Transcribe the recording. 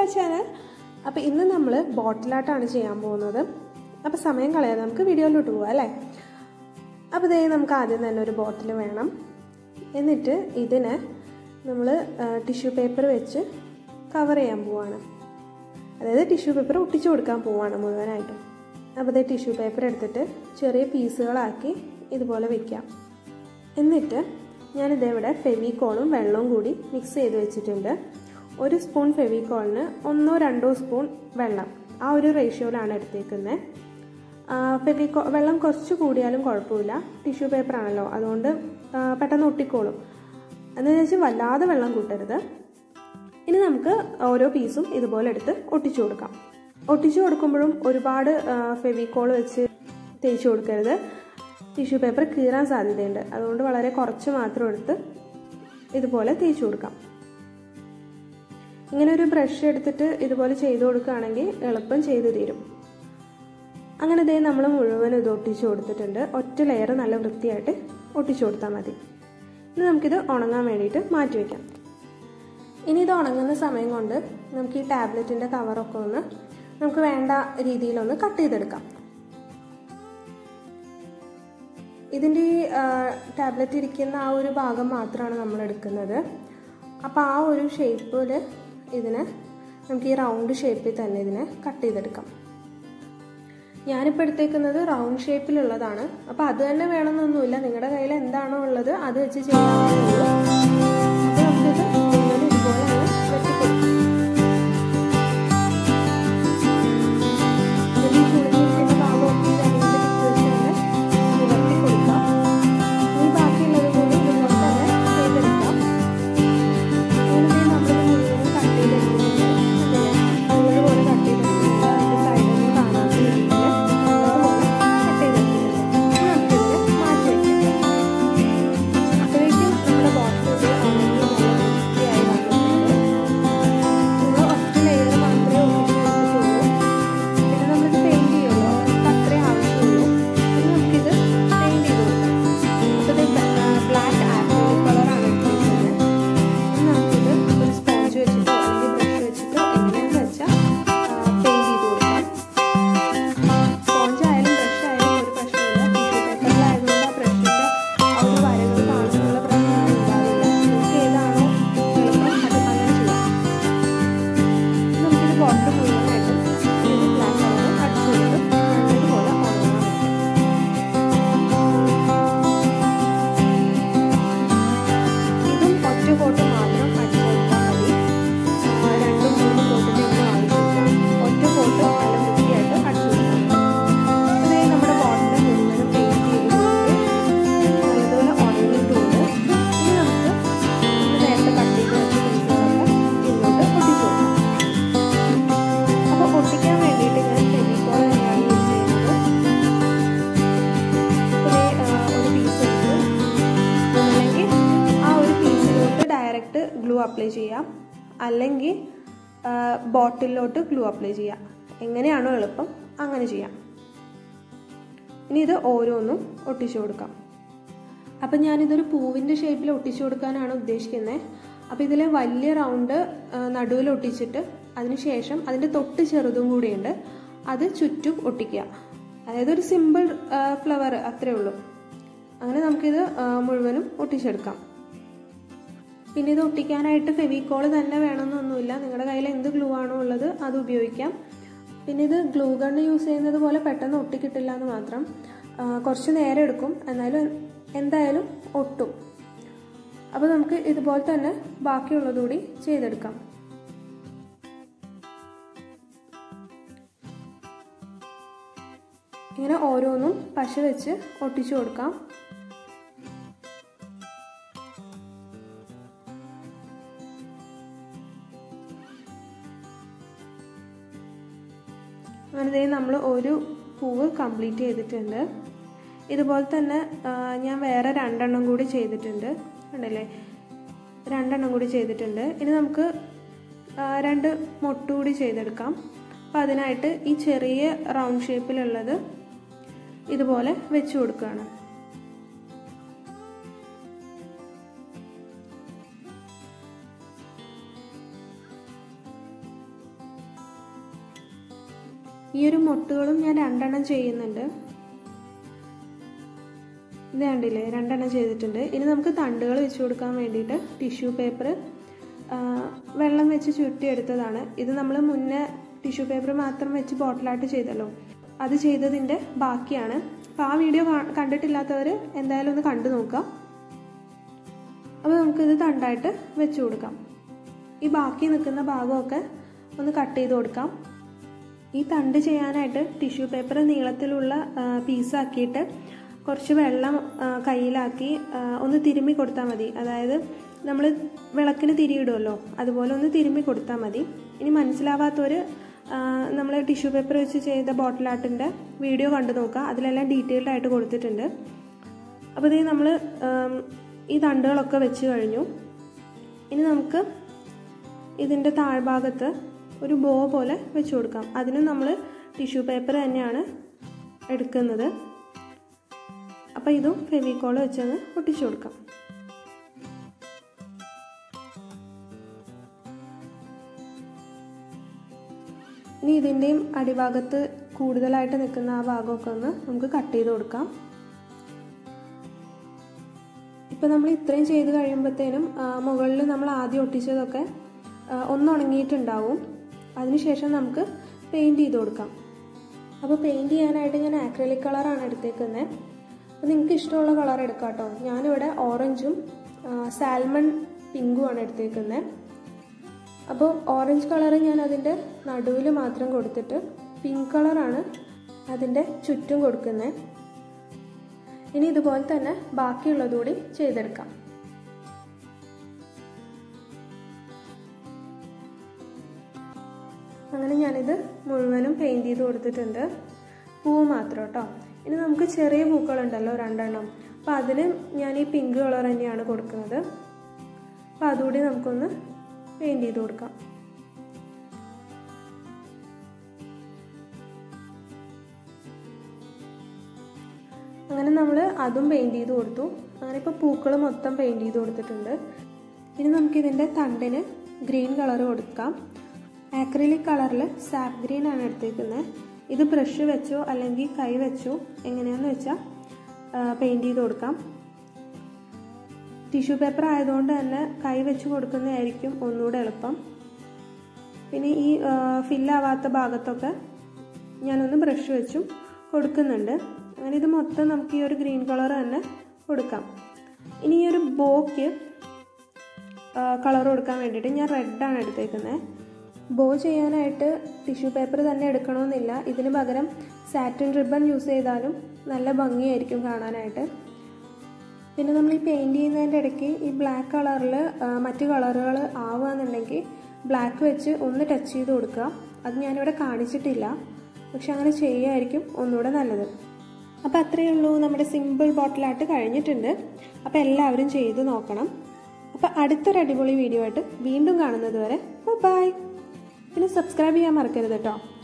channel അപ്പോൾ ഇന്ന് നമ്മൾ ബോട്ടിലാട്ടാണ് ചെയ്യാൻ പോകുന്നത് അപ്പോൾ സമയം കളയാതെ നമുക്ക് വീഡിയോയിലോട്ട് പോകാം അല്ലേ അപ്പോൾ ഇതേ നമുക്ക് ആദ്യം തന്നെ ഒരു ബോട്ടിൽ വേണം എന്നിട്ട് ഇതിനെ നമ്മൾ ടിഷ്യൂ പേപ്പർ വെച്ച് കവർ ചെയ്യാൻ പോവാണ് അതായത് ടിഷ്യൂ പേപ്പർ ഒട്ടിച്ചു കൊടുക്കാൻ പോവാണ് മുഴുവനായിട്ടും അപ്പോൾ ഇതേ ടിഷ്യൂ പേപ്പർ എടുത്തിട്ട് ചെറിയ പീസുകളാക്കി ഇതുപോലെ വെക്കാം എന്നിട്ട് ഞാനിതേവിടെ ഫെവിക്കോളും വെള്ളവും കൂടി മിക്സ് ചെയ്ത് വെച്ചിട്ടുണ്ട് ഒരു സ്പൂൺ ഫെവിക്കോളിന് ഒന്നോ രണ്ടോ സ്പൂൺ വെള്ളം ആ ഒരു റേഷ്യോയിലാണ് എടുത്തേക്കുന്നത് ഫെവിക്കോ വെള്ളം കുറച്ച് കൂടിയാലും കുഴപ്പമില്ല ടിഷ്യൂ പേപ്പർ ആണല്ലോ അതുകൊണ്ട് പെട്ടെന്ന് ഒട്ടിക്കോളും എന്ന് വെച്ചാൽ വല്ലാതെ വെള്ളം കൂട്ടരുത് ഇനി നമുക്ക് ഓരോ പീസും ഇതുപോലെ എടുത്ത് ഒട്ടിച്ചു കൊടുക്കാം ഒട്ടിച്ചു കൊടുക്കുമ്പോഴും ഒരുപാട് ഫെവിക്കോൾ വെച്ച് തേച്ച് കൊടുക്കരുത് ടിഷ്യൂ പേപ്പർ കീറാൻ സാധ്യതയുണ്ട് അതുകൊണ്ട് വളരെ കുറച്ച് മാത്രം എടുത്ത് ഇതുപോലെ തേച്ച് കൊടുക്കാം ഇങ്ങനെ ഒരു ബ്രഷ് എടുത്തിട്ട് ഇതുപോലെ ചെയ്ത് കൊടുക്കുകയാണെങ്കിൽ എളുപ്പം ചെയ്ത് തീരും അങ്ങനെ ഇതേ നമ്മൾ മുഴുവൻ ഇത് ഒട്ടിച്ചു കൊടുത്തിട്ടുണ്ട് ഒറ്റ ലെയർ നല്ല വൃത്തിയായിട്ട് ഒട്ടിച്ചു കൊടുത്താൽ മതി ഇനി നമുക്കിത് ഉണങ്ങാൻ വേണ്ടിയിട്ട് മാറ്റി വയ്ക്കാം ഇനി ഇത് ഉണങ്ങുന്ന സമയം കൊണ്ട് നമുക്ക് ഈ ടാബ്ലറ്റിൻ്റെ കവറൊക്കെ ഒന്ന് നമുക്ക് വേണ്ട രീതിയിലൊന്ന് കട്ട് ചെയ്തെടുക്കാം ഇതിൻ്റെ ഈ ടാബ്ലറ്റ് ഇരിക്കുന്ന ആ ഒരു ഭാഗം മാത്രമാണ് നമ്മൾ എടുക്കുന്നത് അപ്പോൾ ആ ഒരു ഷേപ്പിൽ ഇതിനെ നമുക്ക് ഈ റൗണ്ട് ഷേപ്പിൽ തന്നെ ഇതിനെ കട്ട് ചെയ്തെടുക്കാം ഞാനിപ്പോൾ എടുത്തേക്കുന്നത് റൗണ്ട് ഷേപ്പിലുള്ളതാണ് അപ്പോൾ അത് തന്നെ വേണമെന്നൊന്നുമില്ല നിങ്ങളുടെ കയ്യിൽ എന്താണോ ഉള്ളത് അത് വെച്ച് ചെയ്യാവുന്നേ ഉള്ളൂ അപ്പോൾ നമുക്കിത് ഇങ്ങനെ ഇതുപോലെ അങ്ങ് വെട്ടിക്കൊടുക്കാം ഇതിൽ ചുളിഞ്ഞിരിക്കുന്ന ഭാഗമൊക്കെ അതിൻ്റെ ഡിറ്റേഴ്സ് തന്നെ നിവർത്തി കൊടുക്കാം ഈ ബാക്കിയുള്ളത് കൂടി ഇതുപോലെ തന്നെ ചെയ്തെടുക്കാം ഇങ്ങനെ നമ്മളിത് മുഴുവനും കട്ട് ചെയ്തെടുക്കുന്നുണ്ട് അതുപോലെ കട്ട് ചെയ്തെടുക്കുന്നുണ്ട് അതിൻ്റെ സൈഡിൽ കാണാത്ത രീതിയിൽ അതുപോലെ കട്ട് ചെയ്തെടുക്കുന്നുണ്ട് നമുക്കിതിനെ മാറ്റി വയ്ക്കാം അപ്പോഴേക്കും നമ്മുടെ ബോട്ടിൽ ഉണങ്ങി നല്ല വൃത്തിയായി വന്നിട്ടുണ്ട് നമ്മൾ ഒറ്റ ലെയർ മാത്രമേ ഒട്ടിച്ചെടുത്തിട്ടുള്ളൂ പിന്നെ നമ്മളിത് പെയിൻറ് ചെയ്യുമല്ലോ നമുക്ക് അത്രേ ആവശ്യമുള്ളൂ ഇനി നമുക്കിത് പെയിൻറ് ചെയ്ത് കൊടുക്കാം അപ്പോൾ ഇത് ബ്ലാക്ക് ആപ്പിൾ കളറാണ് എടുത്തിരിക്കുന്നത് ഇനി നമുക്കിത് ഒരു സ്പോഞ്ച് വെച്ചിട്ടോ അല്ലെങ്കിൽ ബ്രഷ് വെച്ചിട്ടോ എങ്ങനെയാണെന്ന് വെച്ചാൽ പെയിൻറ് ചെയ്ത് കൊടുക്കാം സ്പോഞ്ച് ആയാലും ബ്രഷ് ആയാലും ഒരു പ്രശ്നമില്ല ടിഷ്യൂ പേപ്പറിലായതുകൊണ്ട് ആ ബ്രഷിൻ്റെ ആ ഒരു വരകൾ കാണുന്നുള്ള പ്രശ്നമൊന്നും ഉണ്ടാവില്ല നിങ്ങൾക്ക് ഏതാണോ എളുപ്പം അത് അങ്ങനെ ചെയ്യാം നമുക്കിത് ബോട്ടിൽ മുഴുവനായിട്ടും ബ്ലാക്ക് കളർ അടിച്ചു കൊടുത്ത് നല്ലതുപോലെ ഉണങ്ങാൻ പറ്റും ഇതും ഒറ്റ കോട്ട് മാത്രം അടിച്ചു കൊടുത്താൽ മതി രണ്ടും മൂന്നും കോട്ടിൻ്റെ ഒന്നും ആവശ്യമില്ല ഒറ്റ കോട്ട് നല്ല വൃത്തിയായിട്ട് അടിച്ചു കൊടുക്കാം അതേ നമ്മുടെ ബോട്ടിൽ മുഴുവനും പെയിൻറ്റ് ചെയ്ത് കൊടുത്ത് നല്ലതുപോലെ ഉണങ്ങിയിട്ടുണ്ട് ഇനി നമുക്ക് നമ്മൾ നേരത്തെ കട്ട് ചെയ്ത് വെച്ച പീസുകളൊക്കെ ഇതിലോട്ട് ഒട്ടിച്ചു കൊടുക്കാം അപ്പോൾ ഒട്ടിക്കാൻ വേണ്ടിയിട്ട് ഞാൻ ഫെവിക്കോൾ തന്നെയാണ് യൂസ് ചെയ്യുന്നത് അപ്പോൾ ഒരു പീസ് എടുത്ത് അല്ലെങ്കിൽ ആ ഒരു പീസിലോട്ട് ഡയറക്റ്റ് ഗ്ലൂ അപ്ലൈ ചെയ്യാം അല്ലെങ്കിൽ ബോട്ടിലോട്ട് ഗ്ലൂ അപ്ലൈ ചെയ്യാം എങ്ങനെയാണോ എളുപ്പം അങ്ങനെ ചെയ്യാം ഇനി ഇത് ഓരോന്നും ഒട്ടിച്ചു കൊടുക്കാം അപ്പം ഞാനിതൊരു പൂവിൻ്റെ ഷേപ്പിൽ ഒട്ടിച്ചു കൊടുക്കാനാണ് ഉദ്ദേശിക്കുന്നത് അപ്പോൾ ഇതിലെ വലിയ റൗണ്ട് നടുവിൽ ഒട്ടിച്ചിട്ട് അതിനുശേഷം അതിൻ്റെ തൊട്ട് ചെറുതും കൂടിയുണ്ട് അത് ചുറ്റും ഒട്ടിക്കുക അതായത് ഒരു സിമ്പിൾ ഫ്ലവർ അത്രേ ഉള്ളൂ അങ്ങനെ നമുക്കിത് മുഴുവനും ഒട്ടിച്ചെടുക്കാം പിന്നെ ഇത് ഒട്ടിക്കാനായിട്ട് ഫെവിക്കോൾ തന്നെ വേണമെന്നൊന്നുമില്ല നിങ്ങളുടെ കയ്യിൽ എന്ത് ഗ്ലൂ ആണോ ഉള്ളത് അത് ഉപയോഗിക്കാം പിന്നെ ഇത് ഗ്ലൂ ഗണ്ണ് യൂസ് ചെയ്യുന്നത് പോലെ പെട്ടെന്ന് ഒട്ടിക്കിട്ടില്ല എന്ന് മാത്രം കുറച്ച് നേരം എടുക്കും എന്നാലും എന്തായാലും ഒട്ടും അപ്പോൾ നമുക്ക് ഇതുപോലെ തന്നെ ബാക്കിയുള്ളതുകൂടി ചെയ്തെടുക്കാം ഇങ്ങനെ ഓരോന്നും പശ വെച്ച് ഒട്ടിച്ചു കൊടുക്കാം അങ്ങനെ നമ്മൾ ഒരു പൂവ് കംപ്ലീറ്റ് ചെയ്തിട്ടുണ്ട് ഇതുപോലെ തന്നെ ഞാൻ വേറെ രണ്ടെണ്ണം കൂടി ചെയ്തിട്ടുണ്ട് ഉണ്ടല്ലേ രണ്ടെണ്ണം കൂടി ചെയ്തിട്ടുണ്ട് ഇനി നമുക്ക് രണ്ട് മൊട്ട് കൂടി ചെയ്തെടുക്കാം അപ്പോൾ അതിനായിട്ട് ഈ ചെറിയ റൗണ്ട് ഷേപ്പിലുള്ളത് ഇതുപോലെ വെച്ച് കൊടുക്കുകയാണ് ഈ ഒരു മുട്ടുകളും ഞാൻ രണ്ടെണ്ണം ചെയ്യുന്നുണ്ട് ഇത് കണ്ടില്ലേ രണ്ടെണ്ണം ചെയ്തിട്ടുണ്ട് ഇനി നമുക്ക് തണ്ടുകൾ വെച്ച് കൊടുക്കാൻ വേണ്ടിയിട്ട് ടിഷ്യൂ പേപ്പർ വെള്ളം വെച്ച് ചുരുട്ടിയെടുത്തതാണ് ഇത് നമ്മൾ മുന്നേ ടിഷ്യൂ പേപ്പർ മാത്രം വെച്ച് ബോട്ടിലായിട്ട് ചെയ്തല്ലോ അത് ചെയ്തതിൻ്റെ ബാക്കിയാണ് അപ്പോൾ ആ വീഡിയോ കണ്ടിട്ടില്ലാത്തവർ എന്തായാലും ഒന്ന് കണ്ടു നോക്കാം അപ്പോൾ നമുക്കിത് തണ്ടായിട്ട് വെച്ച് കൊടുക്കാം ഈ ബാക്കി നിൽക്കുന്ന ഭാഗമൊക്കെ ഒന്ന് കട്ട് ചെയ്ത് കൊടുക്കാം ഈ തണ്ട് ചെയ്യാനായിട്ട് ടിഷ്യൂ പേപ്പർ നീളത്തിലുള്ള പീസാക്കിയിട്ട് കുറച്ച് വെള്ളം കയ്യിലാക്കി ഒന്ന് തിരുമ്മി കൊടുത്താൽ മതി അതായത് നമ്മൾ വിളക്കിന് തിരിയിടുമല്ലോ അതുപോലെ ഒന്ന് തിരുമ്മി കൊടുത്താൽ മതി ഇനി മനസ്സിലാവാത്തവർ നമ്മൾ ടിഷ്യൂ പേപ്പർ വെച്ച് ചെയ്ത ബോട്ടിൽ ആർട്ടിൻ്റെ വീഡിയോ കണ്ടു നോക്കുക അതിലെല്ലാം ഡീറ്റെയിൽഡ് ആയിട്ട് കൊടുത്തിട്ടുണ്ട് അപ്പോൾ ഇത് നമ്മൾ ഈ തണ്ടുകളൊക്കെ വെച്ച് കഴിഞ്ഞു ഇനി നമുക്ക് ഇതിൻ്റെ താഴ്ഭാഗത്ത് ഒരു ബോ പോലെ വെച്ച് കൊടുക്കാം അതിനും നമ്മൾ ടിഷ്യൂ പേപ്പർ തന്നെയാണ് എടുക്കുന്നത് അപ്പോൾ ഇതും ഫെവിക്കോൾ വെച്ചൊന്ന് ഒട്ടിച്ചു കൊടുക്കാം ഇനി ഇതിൻ്റെയും അടിഭാഗത്ത് കൂടുതലായിട്ട് നിൽക്കുന്ന ആ ഭാഗമൊക്കെ ഒന്ന് നമുക്ക് കട്ട് ചെയ്ത് കൊടുക്കാം ഇപ്പം നമ്മൾ ഇത്രയും ചെയ്ത് കഴിയുമ്പോഴത്തേനും മുകളിൽ നമ്മൾ ആദ്യം ഒട്ടിച്ചതൊക്കെ ഒന്ന് ഉണങ്ങിയിട്ടുണ്ടാവും അതിനുശേഷം നമുക്ക് പെയിൻറ് ചെയ്ത് കൊടുക്കാം അപ്പോൾ പെയിൻറ് ചെയ്യാനായിട്ട് ഞാൻ ആക്രലിക് കളറാണ് എടുത്തേക്കുന്നത് അപ്പോൾ നിങ്ങൾക്ക് ഇഷ്ടമുള്ള കളർ എടുക്കാം കേട്ടോ ഞാനിവിടെ ഓറഞ്ചും സാൽമൺ പിങ്കുമാണ് എടുത്തേക്കുന്നത് അപ്പോൾ ഓറഞ്ച് കളർ ഞാൻ അതിൻ്റെ നടുവിൽ മാത്രം കൊടുത്തിട്ട് പിങ്ക് കളറാണ് അതിൻ്റെ ചുറ്റും കൊടുക്കുന്നത് ഇനി ഇതുപോലെ തന്നെ ബാക്കിയുള്ളതുകൂടി ചെയ്തെടുക്കാം അങ്ങനെ ഞാനിത് മുഴുവനും പെയിൻറ് ചെയ്ത് കൊടുത്തിട്ടുണ്ട് പൂവ് മാത്രം കേട്ടോ ഇനി നമുക്ക് ചെറിയ പൂക്കളുണ്ടല്ലോ രണ്ടെണ്ണം അപ്പോൾ അതിന് ഞാൻ ഈ പിങ്ക് കളർ തന്നെയാണ് കൊടുക്കുന്നത് അപ്പോൾ അതുകൂടി നമുക്കൊന്ന് പെയിൻറ് ചെയ്ത് കൊടുക്കാം അങ്ങനെ നമ്മൾ അതും പെയിൻറ് ചെയ്ത് കൊടുത്തു അങ്ങനെ ഇപ്പോൾ പൂക്കൾ മൊത്തം പെയിൻറ് ചെയ്ത് കൊടുത്തിട്ടുണ്ട് ഇനി നമുക്കിതിൻ്റെ തണ്ടിന് ഗ്രീൻ കളർ കൊടുക്കാം ആക്രിലിക് കളറിൽ സാപ്പ് ഗ്രീൻ ആണ് എടുത്തേക്കുന്നത് ഇത് ബ്രഷ് വെച്ചോ അല്ലെങ്കിൽ കൈ വെച്ചോ എങ്ങനെയാണെന്ന് വെച്ചാൽ പെയിൻറ് ചെയ്ത് കൊടുക്കാം ടിഷ്യൂ പേപ്പർ ആയതുകൊണ്ട് തന്നെ കൈ വെച്ച് കൊടുക്കുന്നതായിരിക്കും ഒന്നുകൂടെ എളുപ്പം പിന്നെ ഈ ഫില്ലാവാത്ത ഭാഗത്തൊക്കെ ഞാനൊന്ന് ബ്രഷ് വെച്ചും കൊടുക്കുന്നുണ്ട് അങ്ങനെ ഇത് മൊത്തം നമുക്ക് ഈ ഒരു ഗ്രീൻ കളർ തന്നെ കൊടുക്കാം ഇനി ഈ ഒരു ബോക്ക് കളർ കൊടുക്കാൻ വേണ്ടിയിട്ട് ഞാൻ റെഡാണ് എടുത്തേക്കുന്നത് ബോ ചെയ്യാനായിട്ട് ടിഷ്യൂ പേപ്പർ തന്നെ എടുക്കണമെന്നില്ല ഇതിന് പകരം സാറ്റിൻ റിബൺ യൂസ് ചെയ്താലും നല്ല ഭംഗിയായിരിക്കും കാണാനായിട്ട് പിന്നെ നമ്മൾ ഈ പെയിൻറ് ചെയ്യുന്നതിൻ്റെ ഇടയ്ക്ക് ഈ ബ്ലാക്ക് കളറിൽ മറ്റ് കളറുകൾ ആവുകയെന്നുണ്ടെങ്കിൽ ബ്ലാക്ക് വെച്ച് ഒന്ന് ടച്ച് ചെയ്ത് കൊടുക്കുക അത് ഞാനിവിടെ കാണിച്ചിട്ടില്ല പക്ഷെ അങ്ങനെ ചെയ്യുമായിരിക്കും ഒന്നുകൂടെ നല്ലത് അപ്പോൾ അത്രയേ ഉള്ളൂ നമ്മുടെ സിമ്പിൾ ബോട്ടിലായിട്ട് കഴിഞ്ഞിട്ടുണ്ട് അപ്പോൾ എല്ലാവരും ചെയ്ത് നോക്കണം അപ്പോൾ അടുത്തൊരു അടിപൊളി വീഡിയോ ആയിട്ട് വീണ്ടും കാണുന്നത് വരെ ബൈ പിന്നെ സബ്സ്ക്രൈബ് ചെയ്യാൻ മറക്കരുത് കേട്ടോ